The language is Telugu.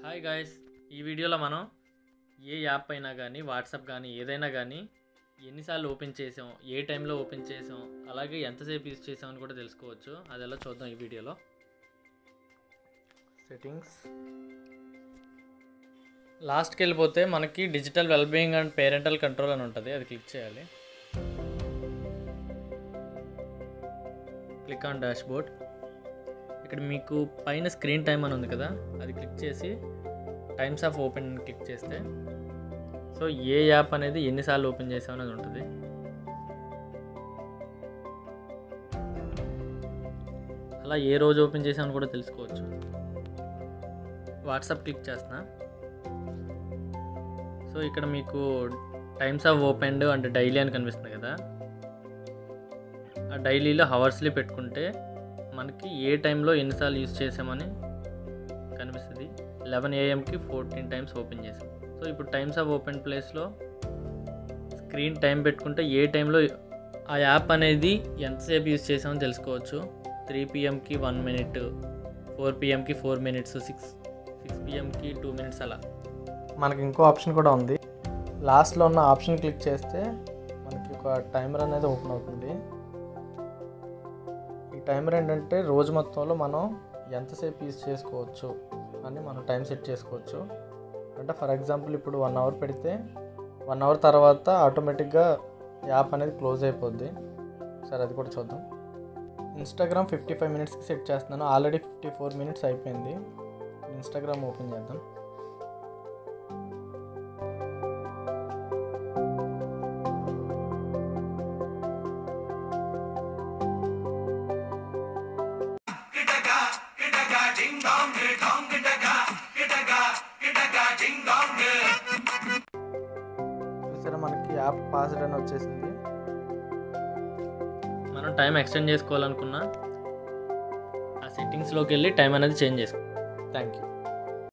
హాయ్ గాయస్ ఈ వీడియోలో మనం ఏ యాప్ అయినా కానీ వాట్సాప్ కానీ ఏదైనా కానీ ఎన్నిసార్లు ఓపెన్ చేసాం ఏ టైంలో ఓపెన్ చేసాం అలాగే ఎంతసేపు యూజ్ చేసాం అని కూడా తెలుసుకోవచ్చు అది ఎలా చూద్దాం ఈ వీడియోలో సెట్టింగ్స్ లాస్ట్కి వెళ్ళిపోతే మనకి digital wellbeing and parental control అని ఉంటుంది అది క్లిక్ చేయాలి క్లిక్ ఆన్ డాష్ బోర్డ్ ఇక్కడ మీకు పైన స్క్రీన్ టైం అని ఉంది కదా అది క్లిక్ చేసి టైమ్స్ ఆఫ్ ఓపెన్ క్లిక్ చేస్తే సో ఏ యాప్ అనేది ఎన్నిసార్లు ఓపెన్ చేసాం అనేది ఉంటుంది అలా ఏ రోజు ఓపెన్ చేసామని కూడా తెలుసుకోవచ్చు వాట్సాప్ క్లిక్ చేస్తున్నా సో ఇక్కడ మీకు టైమ్స్ ఆఫ్ ఓపెన్డ్ అంటే డైలీ అని కనిపిస్తుంది కదా ఆ డైలీలో హవర్స్లీ పెట్టుకుంటే మనకి ఏ టైంలో ఎన్నిసార్లు యూజ్ చేసామని కనిపిస్తుంది లెవెన్ ఏఎంకి ఫోర్టీన్ టైమ్స్ ఓపెన్ చేసాం సో ఇప్పుడు టైమ్స్ ఆఫ్ ఓపెన్ ప్లేస్లో స్క్రీన్ టైం పెట్టుకుంటే ఏ టైంలో ఆ యాప్ అనేది ఎంతసేపు యూజ్ చేసామని తెలుసుకోవచ్చు త్రీ పిఎంకి వన్ మినిట్ ఫోర్ పిఎంకి ఫోర్ మినిట్స్ సిక్స్ సిక్స్ పిఎంకి టూ మినిట్స్ అలా మనకి ఇంకో ఆప్షన్ కూడా ఉంది లాస్ట్లో ఉన్న ఆప్షన్ క్లిక్ చేస్తే మనకి ఒక టైమర్ అనేది ఓపెన్ అవుతుంది ఈ టైమర్ ఏంటంటే రోజు మొత్తంలో మనం ఎంతసేపు యూజ్ చేసుకోవచ్చు అని మనం టైం సెట్ చేసుకోవచ్చు అంటే ఫర్ ఎగ్జాంపుల్ ఇప్పుడు వన్ అవర్ పెడితే వన్ అవర్ తర్వాత ఆటోమేటిక్గా యాప్ అనేది క్లోజ్ అయిపోద్ది సరే అది కూడా చూద్దాం ఇన్స్టాగ్రామ్ ఫిఫ్టీ ఫైవ్ మినిట్స్కి సెట్ చేస్తున్నాను ఆల్రెడీ ఫిఫ్టీ ఫోర్ మినిట్స్ అయిపోయింది ఇన్స్టాగ్రామ్ ఓపెన్ చేద్దాం చూసారా మనకి యాప్ పాస్వర్డ్ అని వచ్చేసింది మనం టైం ఎక్స్టెండ్ చేసుకోవాలనుకున్నా ఆ సెట్టింగ్స్లోకి వెళ్ళి టైం అనేది చేంజ్ చేసుకో థ్యాంక్ యూ